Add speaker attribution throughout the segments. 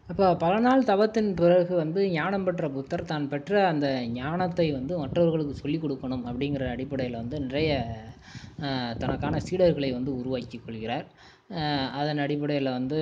Speaker 1: அப்போ பல நாள் தவத்தின் பிறகு வந்து ஞானம் பெற்ற புத்தர் தான் பெற்ற அந்த ஞானத்தை வந்து மற்றவர்களுக்கு சொல்லிக் கொடுக்கணும் அப்படிங்கிற அடிப்படையில் வந்து நிறைய ஆஹ், தனக்கான சீடர்களை வந்து உருவாக்கி கொள்கிறார் ஆஹ், அதன் அடிப்படையில் வந்து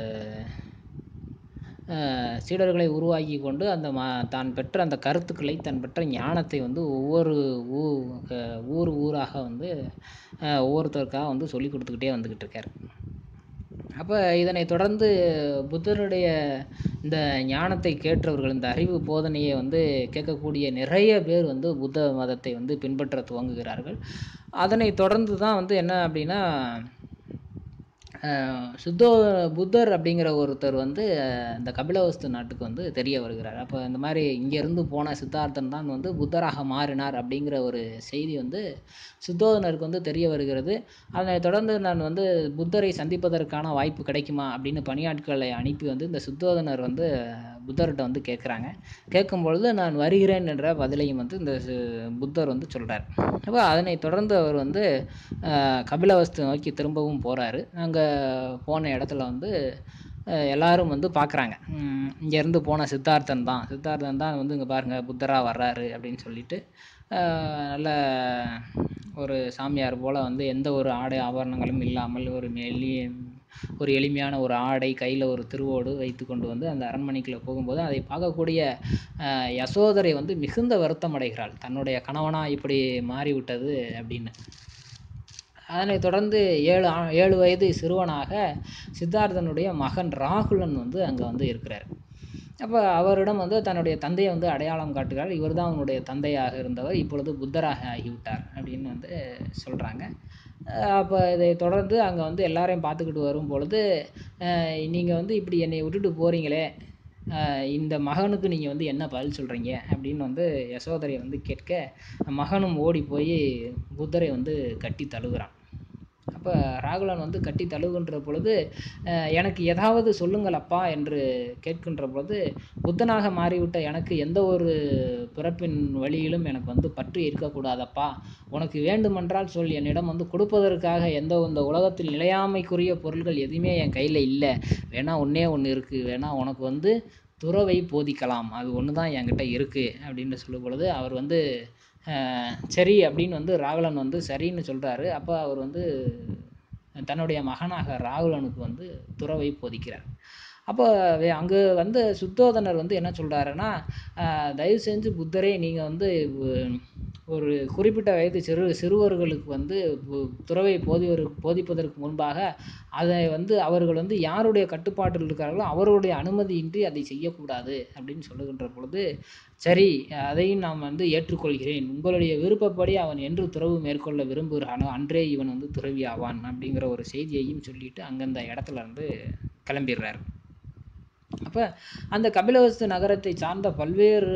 Speaker 1: ஆஹ், சீடர்களை உருவாக்கி கொண்டு அந்த மா தான் பெற்ற அந்த கருத்துக்களை தான் பெற்ற ஞானத்தை வந்து ஒவ்வொரு ஊ க- ஊர் ஊராக வந்து ஆஹ், ஒவ்வொருத்தருக்காக வந்து சொல்லி கொடுத்துக்கிட்டே வந்துக்கிட்டு இருக்கார் அப்போ இதனை தொடர்ந்து புத்தருடைய இந்த ஞானத்தை கேட்டவர்கள் இந்த அறிவு போதனையை வந்து கேட்கக்கூடிய நிறைய பேர் வந்து புத்த மதத்தை வந்து பின்பற்ற துவங்குகிறார்கள் அதனை தொடர்ந்து தான் வந்து என்ன அப்படின்னா அஹ், சுத்தோ புத்தர் அப்படிங்கிற ஒருத்தர் வந்து அஹ், இந்த கபிலவஸ்து நாட்டுக்கு வந்து தெரிய வருகிறார் அப்போ இந்த மாதிரி இங்கேருந்து போன சித்தார்த்தன் தான் வந்து புத்தராக மாறினார் அப்படிங்கிற ஒரு செய்தி வந்து சுத்தோதனருக்கு வந்து தெரிய வருகிறது அதனை தொடர்ந்து நான் வந்து புத்தரை சந்திப்பதற்கான வாய்ப்பு கிடைக்குமா அப்படின்னு பணியாட்களை அனுப்பி வந்து இந்த சுத்தோதனர் வந்து புத்தர்கிட்ட வந்து கேட்குறாங்க கேட்கும் பொழுது நான் வருகிறேன் என்ற பதிலையும் வந்து இந்த சு- புத்தர் வந்து சொல்கிறார் அப்போ அதனை தொடர்ந்து அவர் வந்து அஹ், கபிலவஸ்து நோக்கி திரும்பவும் போகிறாரு அங்கே போன இடத்துல வந்து அஹ், எல்லாரும் வந்து பார்க்குறாங்க இங்கேருந்து போன சித்தார்த்தன் தான் சித்தார்த்தன் தான் வந்து இங்கே பாருங்கள் புத்தராக வர்றாரு அப்படின்னு சொல்லிட்டு அஹ், நல்ல ஒரு சாமியார் போல் வந்து எந்த ஒரு ஆடை ஆபரணங்களும் இல்லாமல் ஒரு எளிய ஒரு எளிமையான ஒரு ஆடை கையில் ஒரு திருவோடு வைத்து கொண்டு வந்து அந்த அரண்மனைக்குள்ளே போகும்போது அதை பார்க்கக்கூடிய அஹ், யசோதரை வந்து மிகுந்த வருத்தம் அடைகிறாள் தன்னுடைய கணவனா இப்படி மாறிவிட்டது அப்படின்னு அதனைத் தொடர்ந்து ஏழு ஆ- ஏழு வயது சிறுவனாக சித்தார்த்தனுடைய மகன் ராகுலன் வந்து அங்கே வந்து இருக்கிறார் அப்போ அவரிடம் வந்து தன்னுடைய தந்தையை வந்து அடையாளம் காட்டுகிறார் இவர் தான் அவனுடைய தந்தையாக இருந்தவர் இப்பொழுது புத்தராக ஆகிவிட்டார் அப்படின்னு வந்து சொல்கிறாங்க அப்போ இதை தொடர்ந்து அங்கே வந்து எல்லாரையும் பார்த்துக்கிட்டு வரும் பொழுது நீங்கள் வந்து இப்படி என்னை விட்டுட்டு போகிறீங்களே இந்த மகனுக்கு நீங்கள் வந்து என்ன பதில் சொல்கிறீங்க அப்படின்னு வந்து யசோதரையை வந்து கேட்க மகனும் ஓடி போய் புத்தரை வந்து கட்டி தழுவுறான் அப்போ ராகுலன் வந்து கட்டி தழுவுகின்ற பொழுது அஹ், எனக்கு ஏதாவது சொல்லுங்கள் அப்பா என்று கேட்கின்ற பொழுது புத்தனாக மாறிவிட்ட எனக்கு எந்த ஒரு பிறப்பின் வழியிலும் எனக்கு வந்து பற்று இருக்கக்கூடாதப்பா உனக்கு வேண்டுமென்றால் சொல் என்னிடம் வந்து கொடுப்பதற்காக எந்த இந்த உலகத்தில் நிலையாமைக்குரிய பொருள்கள் எதுவுமே என் கையில் இல்லை வேணா ஒன்றே ஒன்று இருக்குது வேணா உனக்கு வந்து துறவை போதிக்கலாம் அது ஒன்று தான் என்கிட்ட இருக்குது அப்படின்னு சொல்லும் பொழுது அவர் வந்து அஹ், சரி அப்படின்னு வந்து ராகுலன் வந்து சரின்னு சொல்கிறாரு அப்போ அவர் வந்து தன்னுடைய மகனாக ராகுலனுக்கு வந்து துறவை போதிக்கிறார் அப்போ அங்கே வந்து சுத்தோதனர் வந்து என்ன சொல்கிறாருன்னா தயவு செஞ்சு புத்தரே நீங்கள் வந்து உ- ஒரு குறிப்பிட்ட வயது சிறு சிறுவர்களுக்கு வந்து பு- துறவை போதிவர் போதிப்பதற்கு முன்பாக அதை வந்து அவர்கள் வந்து யாருடைய கட்டுப்பாட்டில் இருக்கிறார்களோ அவருடைய அனுமதியின்றி அதை செய்யக்கூடாது அப்படின்னு சொல்லுகின்ற பொழுது சரி அதையும் நாம் வந்து ஏற்றுக்கொள்கிறேன் உங்களுடைய விருப்பப்படி அவன் என்று துறவு மேற்கொள்ள விரும்புகிறானோ அன்றே இவன் வந்து துறவி ஆவான் அப்படிங்கிற ஒரு செய்தியையும் சொல்லிட்டு அந்தந்த இடத்துல இருந்து கிளம்பிடுறாரு அப்போ அந்த கபிலவஸ்து நகரத்தை சார்ந்த பல்வேறு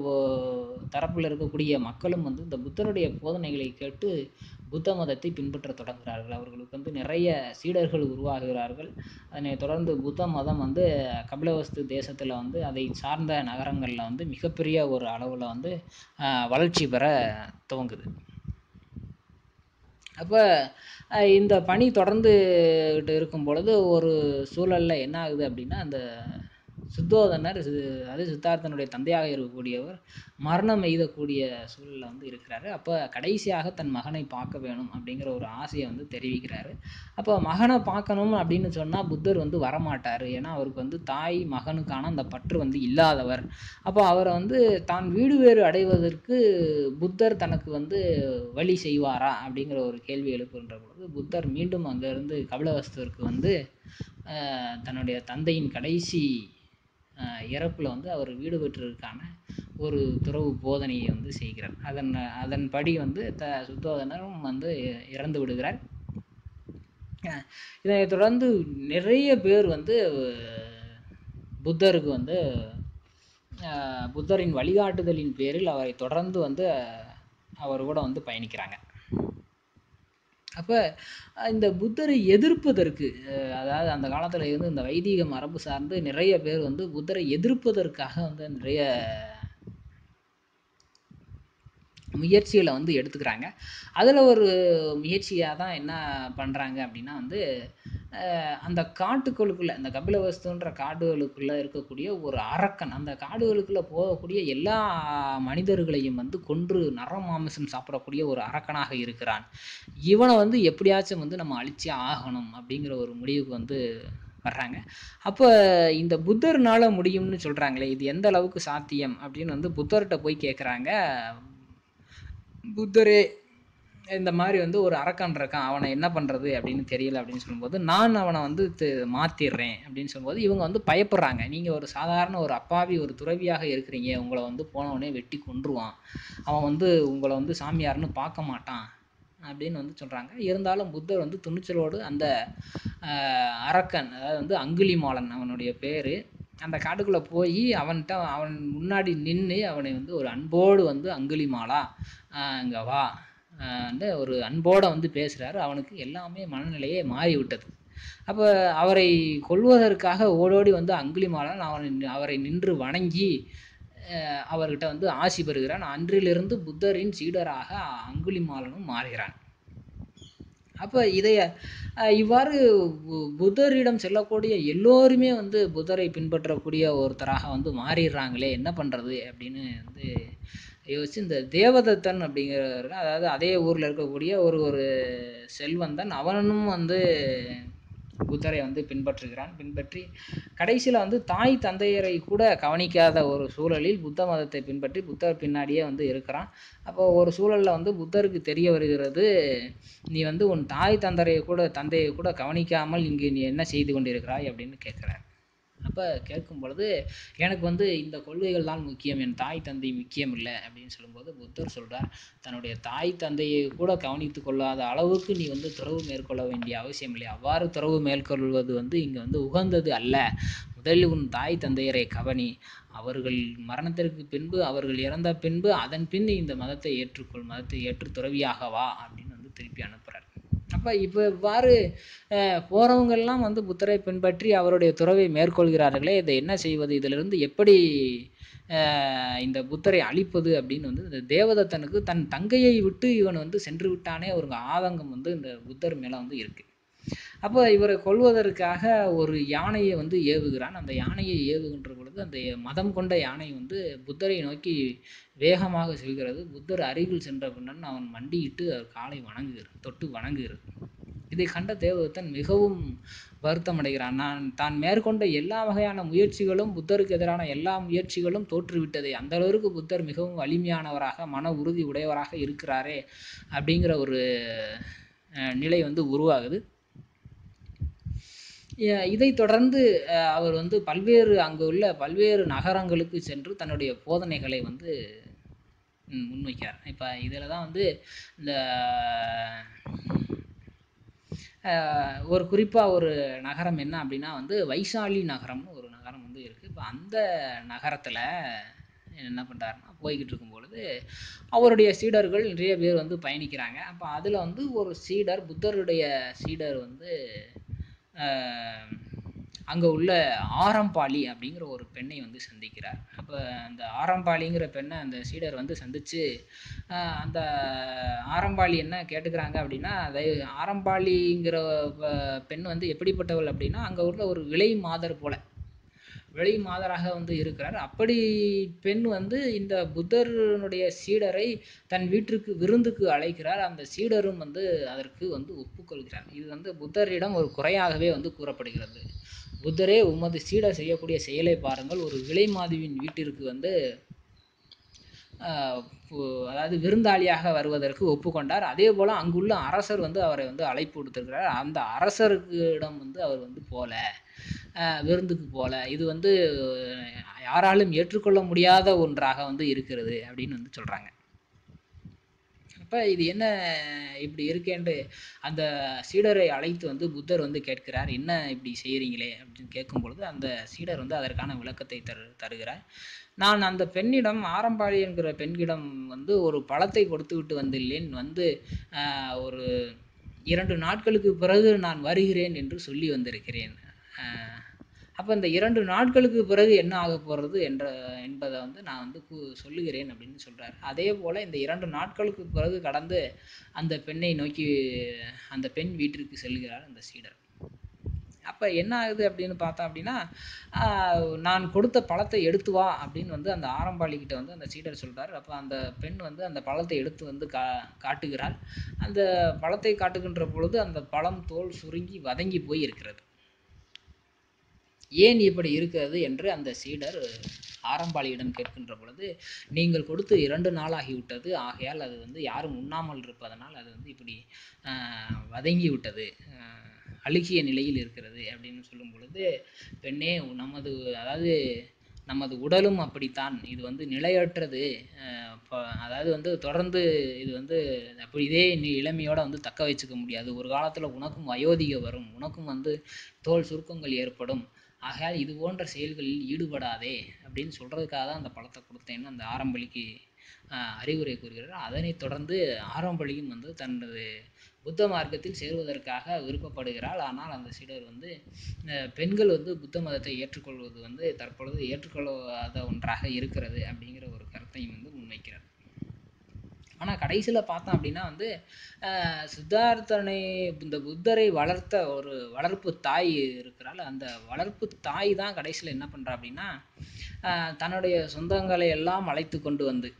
Speaker 1: தரப்பில் இருக்கக்கூடிய மக்களும் வந்து இந்த புத்தருடைய போதனைகளை கேட்டு புத்த மதத்தை பின்பற்ற தொடங்குகிறார்கள் அவர்களுக்கு வந்து நிறைய சீடர்கள் உருவாகிறார்கள் அதனை தொடர்ந்து புத்த மதம் வந்து கபிலவஸ்து தேசத்தில் வந்து அதை சார்ந்த நகரங்களில் வந்து மிகப்பெரிய ஒரு அளவில் வந்து ஆஹ், வளர்ச்சி பெற துவங்குது அப்போ இந்த பணி தொடர்ந்துகிட்டு இருக்கும் பொழுது ஒரு சூழலில் என்ன ஆகுது அப்படின்னா அந்த சுத்தோதனர் சி- அது சித்தார்த்தனுடைய தந்தையாக இருக்கக்கூடியவர் மரணம் எய்தக்கூடிய சூழலில் வந்து இருக்கிறாரு அப்போ கடைசியாக தன் மகனை பார்க்க வேணும் அப்படிங்கிற ஒரு ஆசையை வந்து தெரிவிக்கிறாரு அப்போ மகனை பார்க்கணும் அப்படின்னு சொன்னால் புத்தர் வந்து வரமாட்டார் ஏன்னா அவருக்கு வந்து தாய் மகனுக்கான அந்த பற்று வந்து இல்லாதவர் அப்போ அவரை வந்து தான் வீடு வேறு அடைவதற்கு புத்தர் தனக்கு வந்து வழி செய்வாரா அப்படிங்கிற ஒரு கேள்வி எழுப்புகின்ற பொழுது புத்தர் மீண்டும் அங்கேருந்து கபிலவஸ்துவிற்கு வந்து ஆஹ், தன்னுடைய தந்தையின் கடைசி இறப்பில் வந்து அவர் வீடு பெற்றதற்கான ஒரு துறவு போதனையை வந்து செய்கிறார் அதன் அதன்படி வந்து த சுத்தோதனரும் வந்து இறந்து விடுகிறார் அஹ், இதனைத் தொடர்ந்து நிறைய பேர் வந்து புத்தருக்கு வந்து ஆஹ் புத்தரின் வழிகாட்டுதலின் பேரில் அவரை தொடர்ந்து வந்து அவர் கூட வந்து பயணிக்கிறாங்க அப்போ இந்த புத்தரை எதிர்ப்பதற்கு அஹ் அதாவது அந்த காலத்தில் இருந்து இந்த வைதீக மரபு சார்ந்து நிறைய பேர் வந்து புத்தரை எதிர்ப்பதற்காக வந்து நிறைய முயற்சிகளை வந்து எடுத்துக்கிறாங்க அதில் ஒரு முயற்சியாக தான் என்ன பண்ணுறாங்க அப்படின்னா வந்து அஹ், அந்த காட்டுக்குழுக்குள்ளே அந்த கபிலவஸ்துன்ற காடுகளுக்குள்ளே இருக்கக்கூடிய ஒரு அரக்கன் அந்த காடுகளுக்குள்ளே போகக்கூடிய எல்லா மனிதர்களையும் வந்து கொன்று நரமாமிசம் சாப்பிடக்கூடிய ஒரு அரக்கனாக இருக்கிறான் இவனை வந்து எப்படியாச்சும் வந்து நம்ம அழிச்சே ஆகணும் அப்படிங்கிற ஒரு முடிவுக்கு வந்து வர்றாங்க அப்போ இந்த புத்தர்னால முடியும்னு சொல்கிறாங்களே இது எந்த அளவுக்கு சாத்தியம் அப்படின்னு வந்து புத்தர்கிட்ட போய் கேட்குறாங்க புத்தரே இந்த மாதிரி வந்து ஒரு அரக்கன் இருக்கான் அவனை என்ன பண்ணுறது அப்படின்னு தெரியல அப்படின்னு சொல்லும்போது நான் அவனை வந்து து- மாத்திடுறேன் அப்படின்னு சொல்லும்போது இவங்க வந்து பயப்படுறாங்க நீங்கள் ஒரு சாதாரண ஒரு அப்பாவி ஒரு துறவியாக இருக்கிறீங்க உங்களை வந்து போனவனே வெட்டி கொன்றுவான் அவன் வந்து உங்களை வந்து சாமியார்னு பார்க்க மாட்டான் அப்படின்னு வந்து சொல்கிறாங்க இருந்தாலும் புத்தர் வந்து துணிச்சலோடு அந்த ஆஹ், அரக்கன் அதாவது வந்து அங்குலிமாலன் அவனுடைய பேர் அந்த காட்டுக்குள்ளே போய் அவன்கிட்ட அவன் முன்னாடி நின்று அவனை வந்து ஒரு அன்போடு வந்து அங்குலிமாலா இங்கே வா ஆஹ் வந்து ஒரு அன்போடு வந்து பேசுகிறாரு அவனுக்கு எல்லாமே மனநிலையே மாறி விட்டது அப்போ அவரை கொல்வதற்காக ஓடோடி வந்து அங்குலிமாலன் அவனை அவரை நின்று வணங்கி ஆஹ் அவர்கிட்ட வந்து ஆசி பெறுகிறான் அன்றிலிருந்து புத்தரின் சீடராக அங்குலிமாலனும் மாறுகிறான் அப்போ இதைய அஹ் இவ்வாறு பு- புத்தரிடம் செல்லக்கூடிய எல்லோருமே வந்து புத்தரை பின்பற்றக்கூடிய ஒருத்தராக வந்து மாறிடுறாங்களே என்ன பண்ணுறது அப்படின்னு வந்து யோசிச்சு இந்த தேவதத்தன் அப்படிங்கிற அதாவது அதே ஊரில் இருக்கக்கூடிய ஒரு ஒரு செல்வந்தன் அவனும் வந்து புத்தரை வந்து பின்பற்றுகிறான் பின்பற்றி கடைசியில் வந்து தாய் தந்தையரை கூட கவனிக்காத ஒரு சூழலில் புத்த மதத்தை பின்பற்றி புத்தர் பின்னாடியே வந்து இருக்கிறான் அப்போ ஒரு சூழலில் வந்து புத்தருக்கு தெரிய வருகிறது நீ வந்து உன் தாய் தந்தையை கூட தந்தையை கூட கவனிக்காமல் இங்கு நீ என்ன செய்து கொண்டிருக்கிறாய் அப்படின்னு கேட்குறார் அப்போ கேட்கும் பொழுது எனக்கு வந்து இந்த கொள்கைகள் தான் முக்கியம் என் தாய் தந்தை முக்கியம் இல்லை அப்படின்னு சொல்லும்போது புத்தர் சொல்றார் தன்னுடைய தாய் தந்தையை கூட கவனித்து கொள்ளாத அளவுக்கு நீ வந்து துறவு மேற்கொள்ள வேண்டிய அவசியம் இல்லை அவ்வாறு துறவு மேற்கொள்வது வந்து இங்கே வந்து உகந்தது அல்ல முதலில் உன் தாய் தந்தையரை கவனி அவர்கள் மரணத்திற்கு பின்பு அவர்கள் இறந்த பின்பு அதன் பின் நீ இந்த மதத்தை ஏற்றுக்கொள் மதத்தை ஏற்று துறவியாக வா அப்படின்னு வந்து திருப்பி அனுப்புகிறார் அப்போ இப்போ இவ்வாறு அஹ், போறவங்கெல்லாம் வந்து புத்தரை பின்பற்றி அவருடைய துறவை மேற்கொள்கிறார்களே இதை என்ன செய்வது இதிலிருந்து எப்படி அஹ், இந்த புத்தரை அழிப்பது அப்படின்னு வந்து இந்த தேவதத்தனுக்கு தன் தங்கையை விட்டு இவன் வந்து சென்று விட்டானே ஒரு ஆதங்கம் வந்து இந்த புத்தர் மேலே வந்து இருக்கு அப்போ இவரை கொல்வதற்காக ஒரு யானையை வந்து ஏவுகிறான் அந்த யானையை ஏவுகின்ற பொழுது அந்த மதம் கொண்ட யானை வந்து புத்தரை நோக்கி வேகமாக செல்கிறது புத்தர் அருகில் சென்ற பின்னன் அவன் மண்டியிட்டு அவர் காலை வணங்குகிறது தொட்டு வணங்குகிறது இதை கண்ட தேவதத்தன் மிகவும் வருத்தமடைகிறான் நான் தான் மேற்கொண்ட எல்லா வகையான முயற்சிகளும் புத்தருக்கு எதிரான எல்லா முயற்சிகளும் தோற்றுவிட்டதே அந்த அளவிற்கு புத்தர் மிகவும் வலிமையானவராக மன உறுதி உடையவராக இருக்கிறாரே அப்படிங்கிற ஒரு அஹ், நிலை வந்து உருவாகுது இ- இதைத் தொடர்ந்து அஹ், அவர் வந்து பல்வேறு அங்கு உள்ள பல்வேறு நகரங்களுக்கு சென்று தன்னுடைய போதனைகளை வந்து ம், முன்வைக்கிறார் இப்போ இதில் தான் வந்து இந்த அஹ், ஒரு குறிப்பாக ஒரு நகரம் என்ன அப்படின்னா வந்து வைசாலி நகரம்னு ஒரு நகரம் வந்து இருக்குது இப்போ அந்த நகரத்தில் என்ன பண்ணுறாருன்னா போய்கிட்டு இருக்கும் பொழுது அவருடைய சீடர்கள் நிறைய பேர் வந்து பயணிக்கிறாங்க அப்போ அதில் வந்து ஒரு சீடர் புத்தருடைய சீடர் வந்து அங்கே உள்ள ஆரம்பாளி அப்படிங்கிற ஒரு பெண்ணை வந்து சந்திக்கிறார் அப்போ அந்த ஆரம்பாளிங்கிற பெண்ணை அந்த சீடர் வந்து சந்தித்து அந்த ஆரம்பாளி என்ன கேட்டுக்கிறாங்க அப்படின்னா அதை ஆரம்பாளிங்கிற ப- பெண் வந்து எப்படிப்பட்டவள் அப்படின்னா அங்கே உள்ள ஒரு விலை மாதர் போல விலை மாதராக வந்து இருக்கிறார் அப்படி பெண் வந்து இந்த புத்தருடைய சீடரை தன் வீட்டிற்கு விருந்துக்கு அழைக்கிறார் அந்த சீடரும் வந்து அதற்கு வந்து ஒப்புக்கொள்கிறார் இது வந்து புத்தரிடம் ஒரு குறையாகவே வந்து கூறப்படுகிறது புத்தரே உமது சீடர் செய்யக்கூடிய செயலை பாருங்கள் ஒரு விலை மாதுவின் வீட்டிற்கு வந்து ஆஹ் பு- அதாவது விருந்தாளியாக வருவதற்கு ஒப்புக்கொண்டார் அதே போல் அங்குள்ள அரசர் வந்து அவரை வந்து அழைப்பு கொடுத்திருக்கிறார் அந்த அரசருக்கிடம் வந்து அவர் வந்து போல ஆஹ் விருந்துக்கு போல இது வந்து யாராலும் ஏற்றுக்கொள்ள முடியாத ஒன்றாக வந்து இருக்கிறது அப்படின்னு வந்து சொல்கிறாங்க அப்போ இது என்ன இப்படி இருக்கேன்ட்டு அந்த சீடரை அழைத்து வந்து புத்தர் வந்து கேட்கிறார் என்ன இப்படி செய்கிறீங்களே அப்படின்னு கேட்கும் பொழுது அந்த சீடர் வந்து அதற்கான விளக்கத்தை தரு தருகிறார் நான் அந்த பெண்ணிடம் ஆரம்பாளி என்கிற பெண்ணிடம் வந்து ஒரு பழத்தை கொடுத்து விட்டு வந்துள்ளேன் வந்து ஆஹ், ஒரு இரண்டு நாட்களுக்கு பிறகு நான் வருகிறேன் என்று சொல்லி வந்திருக்கிறேன் ஆஹ், அப்போ இந்த இரண்டு நாட்களுக்கு பிறகு என்ன ஆக போகிறது என்ற என்பதை வந்து நான் வந்து கூ சொல்லுகிறேன் அப்படின்னு சொல்கிறார் அதே போல் இந்த இரண்டு நாட்களுக்கு பிறகு கடந்து அந்த பெண்ணை நோக்கி அந்த பெண் வீட்டிற்கு செல்கிறார் அந்த சீடர் அப்போ என்ன ஆகுது அப்படின்னு பார்த்தா அப்படின்னா ஆஹ், நான் கொடுத்த பழத்தை எடுத்து வா அப்படின்னு வந்து அந்த ஆரம்பாளிக்கிட்ட வந்து அந்த சீடர் சொல்கிறார் அப்போ அந்த பெண் வந்து அந்த பழத்தை எடுத்து வந்து கா காட்டுகிறாள் அந்த பழத்தை காட்டுகின்ற பொழுது அந்த பழம் தோல் சுருங்கி வதங்கி போய் இருக்கிறது ஏன் இப்படி இருக்கிறது என்று அந்த சீடர் ஆரம்பாளியிடம் கேட்கின்ற பொழுது நீங்கள் கொடுத்து இரண்டு நாளாகிவிட்டது ஆகையால் அது வந்து யாரும் உண்ணாமல் இருப்பதனால் அது வந்து இப்படி ஆஹ், வதங்கி விட்டது ஆஹ், அழுகிய நிலையில் இருக்கிறது அப்படின்னு சொல்லும் பொழுது பெண்ணே நமது அதாவது நமது உடலும் அப்படித்தான் இது வந்து நிலையற்றது ஆஹ், ப- அதாவது வந்து தொடர்ந்து இது வந்து அப்படி இதே நீ இளமையோட வந்து தக்க வச்சுக்க முடியாது ஒரு காலத்தில் உனக்கும் வயோதிக வரும் உனக்கும் வந்து தோல் சுருக்கங்கள் ஏற்படும் ஆகையால் இது போன்ற செயல்களில் ஈடுபடாதே அப்படின்னு சொல்கிறதுக்காக தான் அந்த பழத்தை கொடுத்தேன்னு அந்த ஆரம்பலிக்கு ஆஹ், அறிவுரை கூறுகிறார் அதனைத் தொடர்ந்து ஆரம்பலியும் வந்து தனது புத்த மார்க்கத்தில் சேருவதற்காக விருப்பப்படுகிறாள் ஆனால் அந்த சீடர் வந்து அஹ், பெண்கள் வந்து புத்த மதத்தை ஏற்றுக்கொள்வது வந்து தற்பொழுது ஏற்றுக்கொள்ளாத ஒன்றாக இருக்கிறது அப்படிங்கிற ஒரு கருத்தையும் வந்து முன்வைக்கிறார் ஆனால் கடைசியில் பார்த்தோம் அப்படின்னா வந்து ஆஹ், சித்தார்த்தனை இந்த புத்தரை வளர்த்த ஒரு வளர்ப்பு தாய் இருக்கிறாள் அந்த வளர்ப்பு தாய் தான் கடைசியில் என்ன பண்ணுறா அப்படின்னா ஆஹ், தன்னுடைய சொந்தங்களை எல்லாம் அழைத்து கொண்டு வந்து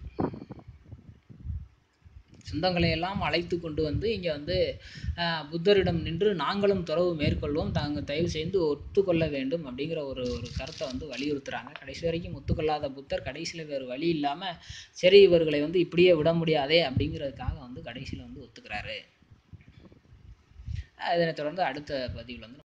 Speaker 1: சொந்தங்களை எல்லாம் அழைத்து கொண்டு வந்து இங்கே வந்து ஆஹ், புத்தரிடம் நின்று நாங்களும் துறவு மேற்கொள்வோம் தாங்க தயவு செய்து ஒத்துக்கொள்ள வேண்டும் அப்படிங்கிற ஒரு ஒரு கருத்தை வந்து வலியுறுத்துறாங்க கடைசி வரைக்கும் ஒத்துக்கொள்ளாத புத்தர் கடைசியில் வேறு வழி இல்லாமல் சரி இவர்களை வந்து இப்படியே விட முடியாதே அப்படிங்கிறதுக்காக வந்து கடைசியில் வந்து ஒத்துக்கிறாரு அதனைத் தொடர்ந்து அடுத்த பதிவில் வந்து